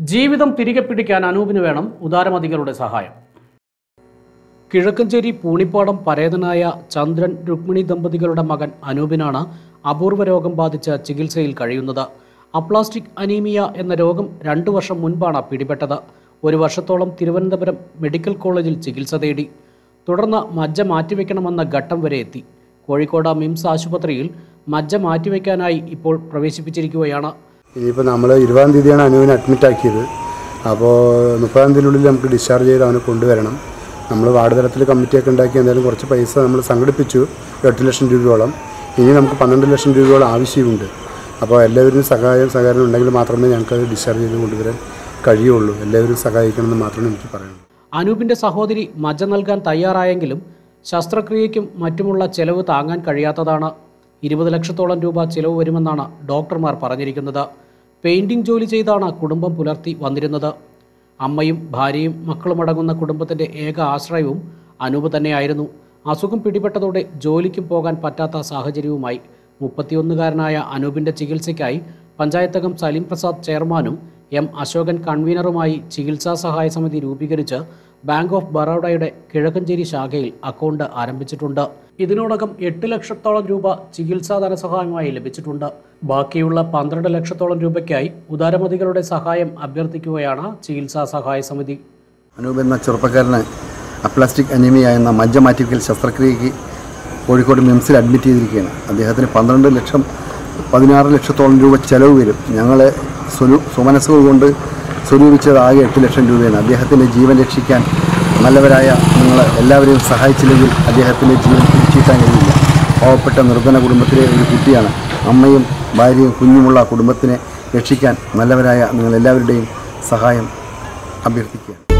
ജീവിതം തിരികെ പിടിക്കാൻ അനൂപിന് വേണം ഉദാരമതികളുടെ സഹായം കിഴക്കഞ്ചേരി പൂണിപ്പാടം പരേതനായ ചന്ദ്രൻ രുക്മിണി ദമ്പതികളുടെ മകൻ അനൂപിനാണ് അപൂർവ രോഗം ബാധിച്ച് ചികിത്സയിൽ കഴിയുന്നത് അപ്ലാസ്റ്റിക് അനീമിയ എന്ന രോഗം രണ്ടു വർഷം മുൻപാണ് പിടിപെട്ടത് ഒരു വർഷത്തോളം തിരുവനന്തപുരം മെഡിക്കൽ കോളേജിൽ ചികിത്സ തേടി തുടർന്ന് മജ്ജ മാറ്റിവെക്കണമെന്ന ഘട്ടം വരെ എത്തി കോഴിക്കോട് മിംസ് ആശുപത്രിയിൽ മജ്ജ മാറ്റിവെക്കാനായി ഇപ്പോൾ പ്രവേശിപ്പിച്ചിരിക്കുകയാണ് ഇനിയിപ്പോൾ നമ്മൾ ഇരുപതാം തീയതിയാണ് അനുവിനെ അഡ്മിറ്റ് ആക്കിയത് അപ്പോൾ മുപ്പതാം തീയതിനുള്ളിൽ നമുക്ക് ഡിസ്ചാർജ് ചെയ്ത് അവനെ കൊണ്ടുവരണം നമ്മൾ വാർഡ് തലത്തിൽ കമ്മിറ്റിയൊക്കെ ഉണ്ടാക്കി എന്തായാലും കുറച്ച് പൈസ നമ്മൾ സംഘടിപ്പിച്ചു എട്ട് ലക്ഷം രൂപയോളം ഇനി നമുക്ക് പന്ത്രണ്ട് ലക്ഷം രൂപയോളം ആവശ്യമുണ്ട് അപ്പോൾ എല്ലാവരും സഹായം സഹകരണം ഉണ്ടെങ്കിൽ മാത്രമേ ഞങ്ങൾക്ക് അത് ഡിസ്ചാർജ് ചെയ്ത് കൊണ്ടുവരാൻ കഴിയുള്ളൂ എല്ലാവരും സഹായിക്കണമെന്ന് മാത്രമേ എനിക്ക് പറയാനുള്ളൂ അനൂപിന്റെ സഹോദരി മജ്ജ നൽകാൻ തയ്യാറായെങ്കിലും ശസ്ത്രക്രിയയ്ക്കും മറ്റുമുള്ള ചെലവ് താങ്ങാൻ കഴിയാത്തതാണ് ഇരുപത് ലക്ഷത്തോളം രൂപ ചിലവ് വരുമെന്നാണ് ഡോക്ടർമാർ പറഞ്ഞിരിക്കുന്നത് പെയിന്റിംഗ് ജോലി ചെയ്താണ് കുടുംബം പുലർത്തി വന്നിരുന്നത് അമ്മയും ഭാര്യയും മക്കളുമടങ്ങുന്ന കുടുംബത്തിന്റെ ഏക ആശ്രയവും അനൂപ് തന്നെയായിരുന്നു അസുഖം പിടിപെട്ടതോടെ ജോലിക്കും പോകാൻ പറ്റാത്ത സാഹചര്യവുമായി മുപ്പത്തിയൊന്നുകാരനായ അനൂപിന്റെ ചികിത്സയ്ക്കായി പഞ്ചായത്തകം സലീം പ്രസാദ് ചെയർമാനും എം അശോകൻ കൺവീനറുമായി ചികിത്സാ സഹായ സമിതി രൂപീകരിച്ച് ബാങ്ക് ഓഫ് ബറോഡയുടെ കിഴക്കഞ്ചേരി ശാഖയിൽ അക്കൗണ്ട് ആരംഭിച്ചിട്ടുണ്ട് ഇതിനോടകം എട്ട് ലക്ഷത്തോളം രൂപ ചികിത്സാ ധനസഹായമായി ലഭിച്ചിട്ടുണ്ട് ബാക്കിയുള്ള പന്ത്രണ്ട് ലക്ഷത്തോളം രൂപയ്ക്കായി ഉദാരമതികളുടെ സഹായം അഭ്യർത്ഥിക്കുകയാണ് ചികിത്സാ സഹായ സമിതി അനൂപ് എന്ന ചെറുപ്പക്കാരന് അപ്ലാസ്റ്റിക് അനീമിയ എന്ന മജ്ജ മാറ്റിവെക്കൽ ശസ്ത്രക്രിയയ്ക്ക് കോഴിക്കോട് മിംസിൽ അഡ്മിറ്റ് ചെയ്തിരിക്കുകയാണ് അദ്ദേഹത്തിന് പന്ത്രണ്ട് ലക്ഷം പതിനാറ് ലക്ഷത്തോളം രൂപ ചെലവ് വരും ഞങ്ങൾ സ്വരു സുമനസ്സുകൾ കൊണ്ട് സ്വരൂപിച്ചത് ആകെ എട്ട് ലക്ഷം രൂപയാണ് അദ്ദേഹത്തിൻ്റെ ജീവൻ രക്ഷിക്കാൻ നല്ലവരായ നിങ്ങൾ എല്ലാവരെയും സഹായിച്ചില്ലെങ്കിൽ അദ്ദേഹത്തിൻ്റെ ജീവൻ തിരിച്ചിട്ടാൻ കഴിയില്ല പാവപ്പെട്ട നിർധന കുടുംബത്തിലെ ഒരു കുട്ടിയാണ് അമ്മയും ഭാര്യയും കുഞ്ഞുമുള്ള കുടുംബത്തിനെ രക്ഷിക്കാൻ നല്ലവരായ നിങ്ങൾ എല്ലാവരുടെയും സഹായം അഭ്യർത്ഥിക്കുക